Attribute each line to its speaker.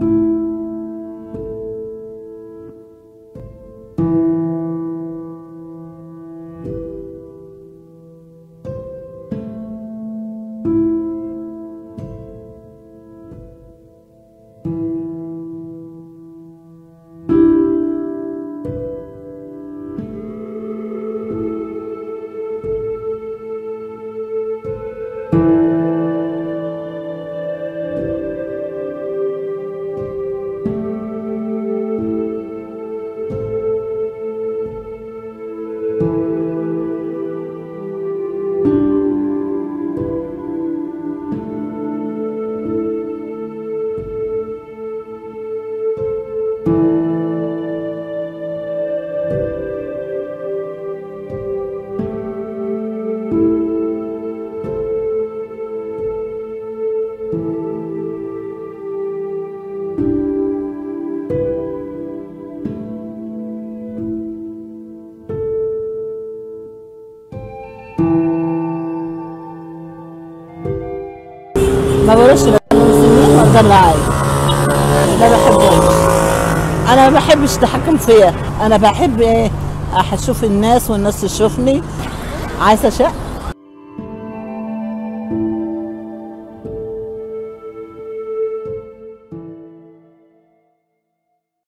Speaker 1: ما بقولش المسلمين والدلعاي ما بحبهمش انا ما بحبش تحكم فيا انا بحب ايه اشوف الناس والناس تشوفني عايزه شقه